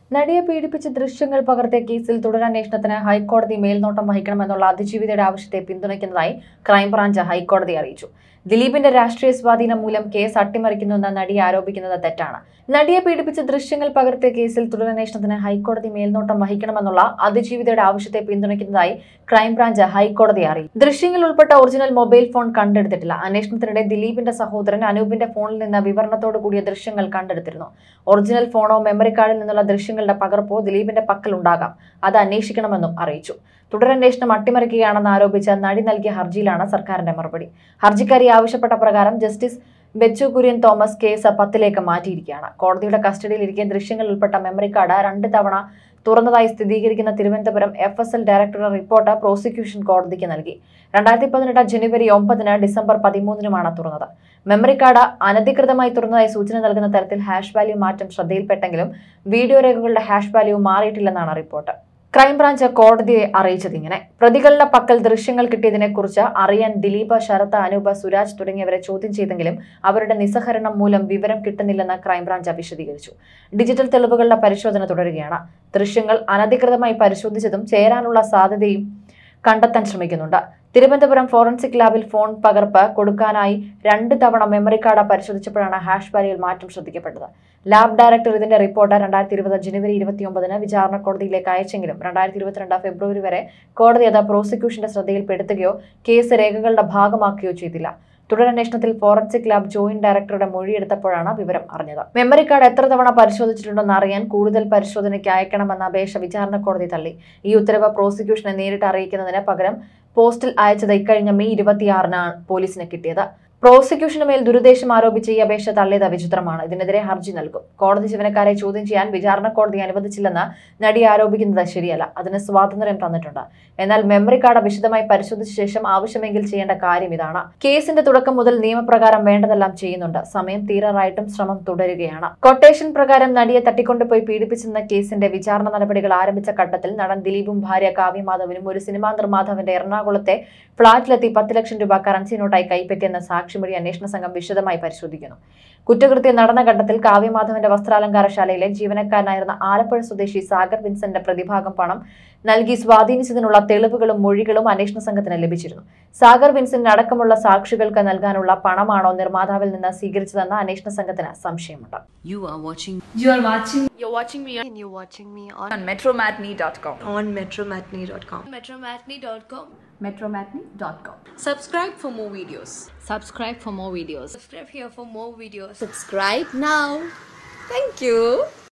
നടിയെ പീഡിപ്പിച്ച ദൃശ്യങ്ങൾ പകർത്തിയ കേസിൽ തുടരന്വേഷണത്തിന് ഹൈക്കോടതി മേൽനോട്ടം വഹിക്കണമെന്നുള്ള അതിജീവിതയുടെ ആവശ്യത്തെ പിന്തുണയ്ക്കുന്നതായി ക്രൈംബ്രാഞ്ച് ഹൈക്കോടതി അറിയിച്ചു ദിലീപിന്റെ രാഷ്ട്രീയ സ്വാധീനം മൂലം കേസ് അട്ടിമറിക്കുന്നുവെന്ന് നടി ആരോപിക്കുന്നത് തെറ്റാണ് നടിയെ പീഡിപ്പിച്ച ദൃശ്യങ്ങൾ പകർത്തിയ കേസിൽ തുടരന്വേഷണത്തിന് ഹൈക്കോടതി മേൽനോട്ടം വഹിക്കണമെന്നുള്ള അതിജീവിതയുടെ ആവശ്യത്തെ പിന്തുണയ്ക്കുന്നതായി ക്രൈംബ്രാഞ്ച് ഹൈക്കോടതി അറിയിച്ചു ദൃശ്യങ്ങൾ ഉൾപ്പെട്ട ഒറിജിനൽ മൊബൈൽ ഫോൺ കണ്ടെടുത്തിട്ടില്ല അന്വേഷണത്തിനിടെ ദിലീപിന്റെ സഹോദരൻ അനൂപിന്റെ ഫോണിൽ നിന്ന് വിവരണത്തോടു കൂടിയ ദൃശ്യങ്ങൾ കണ്ടെടുത്തിരുന്നു ഒറിജിനൽ ഫോണോ മെമ്മറി കാർഡിൽ നിന്നുള്ള ദൃശ്യങ്ങളുടെ പകർപ്പോ ദിലീപിന്റെ പക്കൽ ഉണ്ടാകാം അത് അന്വേഷിക്കണമെന്നും അറിയിച്ചു തുടരന്വേഷണം അട്ടിമറിക്കുകയാണെന്ന് ആരോപിച്ച നടി നൽകിയ ഹർജിയിലാണ് സർക്കാരിന്റെ മറുപടി ഹർജിക്കാരി ആവശ്യപ്പെട്ട പ്രകാരം ജസ്റ്റിസ് ബെച്ചു കുര്യൻ തോമസ് കേസ് പത്തിലേക്ക് മാറ്റിയിരിക്കുകയാണ് കോടതിയുടെ കസ്റ്റഡിയിലിരിക്കെ ദൃശ്യങ്ങൾ ഉൾപ്പെട്ട മെമ്മറി കാർഡ് രണ്ട് തവണ തുറന്നതായി സ്ഥിരീകരിക്കുന്ന തിരുവനന്തപുരം എഫ് എസ് എൽ ഡയറക്ടറുടെ റിപ്പോർട്ട് പ്രോസിക്യൂഷൻ കോടതിക്ക് നൽകി രണ്ടായിരത്തി പതിനെട്ട് ജനുവരി ഒമ്പതിന് ഡിസംബർ പതിമൂന്നിനുമാണ് തുറന്നത് മെമ്മറി കാർഡ് അനധികൃതമായി തുറന്നതായി സൂചന നൽകുന്ന തരത്തിൽ ഹാഷ് വാല്യൂ മാറ്റം ശ്രദ്ധയിൽപ്പെട്ടെങ്കിലും വീഡിയോ രേഖകളുടെ ഹാഷ് വാല്യൂ മാറിയിട്ടില്ലെന്നാണ് റിപ്പോർട്ട് ക്രൈംബ്രാഞ്ച് കോടതിയെ അറിയിച്ചത് ഇങ്ങനെ പ്രതികളുടെ പക്കൽ ദൃശ്യങ്ങൾ കിട്ടിയതിനെക്കുറിച്ച് അറിയാൻ ദിലീപ് ശരത് അനൂപ് സുരാജ് തുടങ്ങിയവരെ ചോദ്യം ചെയ്തെങ്കിലും അവരുടെ നിസ്സഹരണം മൂലം വിവരം കിട്ടുന്നില്ലെന്ന് ക്രൈംബ്രാഞ്ച് വിശദീകരിച്ചു ഡിജിറ്റൽ തെളിവുകളുടെ പരിശോധന തുടരുകയാണ് ദൃശ്യങ്ങൾ അനധികൃതമായി പരിശോധിച്ചതും ചേരാനുള്ള സാധ്യതയും കണ്ടെത്താൻ ശ്രമിക്കുന്നുണ്ട് തിരുവനന്തപുരം ഫോറൻസിക് ലാബിൽ ഫോൺ പകർപ്പ് കൊടുക്കാനായി രണ്ട് തവണ മെമ്മറി കാർഡ് പരിശോധിച്ചപ്പോഴാണ് ഹാഷ് വാല്യൂയിൽ മാറ്റം ശ്രദ്ധിക്കപ്പെട്ടത് ലാബ് ഡയറക്ടർ ഇതിന്റെ റിപ്പോർട്ട് രണ്ടായിരത്തി ഇരുപത് ജനുവരി ഇരുപത്തിയൊമ്പതിന് വിചാരണ കോടതിയിലേക്ക് അയച്ചെങ്കിലും രണ്ടായിരത്തി ഇരുപത്തിരണ്ട് ഫെബ്രുവരി വരെ കോടതി അത് പ്രോസിക്യൂഷന്റെ ശ്രദ്ധയിൽപ്പെടുത്തുകയോ കേസ് രേഖകളുടെ ഭാഗമാക്കുകയോ ചെയ്തില്ല തുടരന്വേഷണത്തിൽ ഫോറൻസിക് ലാബ് ജോയിന്റ് ഡയറക്ടറുടെ മൊഴിയെടുത്തപ്പോഴാണ് വിവരം അറിഞ്ഞത് മെമ്മറി കാർഡ് എത്ര തവണ പരിശോധിച്ചിട്ടുണ്ടെന്ന് അറിയാൻ കൂടുതൽ പരിശോധനയ്ക്ക് അയക്കണമെന്ന അപേക്ഷ വിചാരണ കോടതി തള്ളി ഈ ഉത്തരവ് പ്രോസിക്യൂഷനെ നേരിട്ട് അറിയിക്കുന്നതിന് പകരം പോസ്റ്റിൽ അയച്ചത് ഇക്കഴിഞ്ഞ മെയ് ഇരുപത്തിയാറിനാണ് പോലീസിന് കിട്ടിയത് പ്രോസിക്യൂഷന് മേൽ ദുരുദ്ദേശം ആരോപിച്ച് ഈ അപേക്ഷ തള്ളിയത് വിചിത്രമാണ് ഇതിനെതിരെ ഹർജി നൽകും കോടതി ജീവനക്കാരെ ചോദ്യം ചെയ്യാൻ വിചാരണ കോടതി അനുവദിച്ചില്ലെന്ന് നടി ആരോപിക്കുന്നത് ശരിയല്ല അതിന് സ്വാതന്ത്ര്യം തന്നിട്ടുണ്ട് എന്നാൽ മെമ്മറി കാർഡ് വിശദമായി പരിശോധിച്ച ശേഷം ആവശ്യമെങ്കിൽ ചെയ്യേണ്ട കാര്യം ഇതാണ് കേസിന്റെ തുടക്കം മുതൽ നിയമപ്രകാരം വേണ്ടതെല്ലാം ചെയ്യുന്നുണ്ട് സമയം തീരാറായിട്ടും ശ്രമം തുടരുകയാണ് കൊട്ടേഷൻ പ്രകാരം നടിയെ തട്ടിക്കൊണ്ടുപോയി പീഡിപ്പിച്ചെന്ന കേസിന്റെ വിചാരണ നടപടികൾ ആരംഭിച്ച ഘട്ടത്തിൽ നടൻ ദിലീപും ഭാര്യ കാവ്യ മാധവനും ഒരു സിനിമാ നിർമ്മാതാവിന്റെ എറണാകുളത്തെ ഫ്ളാറ്റിലെത്തി പത്ത് ലക്ഷം രൂപ കറൻസി നോട്ടായി കൈപ്പറ്റിയെന്ന സാക്ഷിമൊഴി അന്വേഷണ സംഘം വിശദമായി പരിശോധിക്കുന്നു കുറ്റകൃത്യം നടന്ന ഘട്ടത്തിൽ കാവ്യമാധവന്റെ വസ്ത്രാലങ്കാരശാലയിലെ ജീവനക്കാരനായിരുന്ന ആലപ്പുഴ സ്വദേശി സാഗർ വിൻസന്റെ പ്രതിഭാഗം പണം നൽകി സ്വാധീനിച്ചതിനുള്ള തെളിവുകളും മൊഴികളും അന്വേഷണ സംഘത്തിന് ലഭിച്ചിരുന്നു സാഗർ വിൻസെന്റ് അടക്കമുള്ള സാക്ഷികൾക്ക് നൽകാനുള്ള പണമാണോ നിർമ്മാതാവിൽ നിന്ന് സ്വീകരിച്ചതെന്ന് അന്വേഷണ സംഘത്തിന് സംശയമുണ്ട് You are watching You are watching You're watching me and you're watching me on, on metromatney.com. on metromatney.com. on metromatney.com. Metromatney.com. Subscribe for more videos. subscribe for more videos Subscribe here for more videos. Subscribe now. Thank you.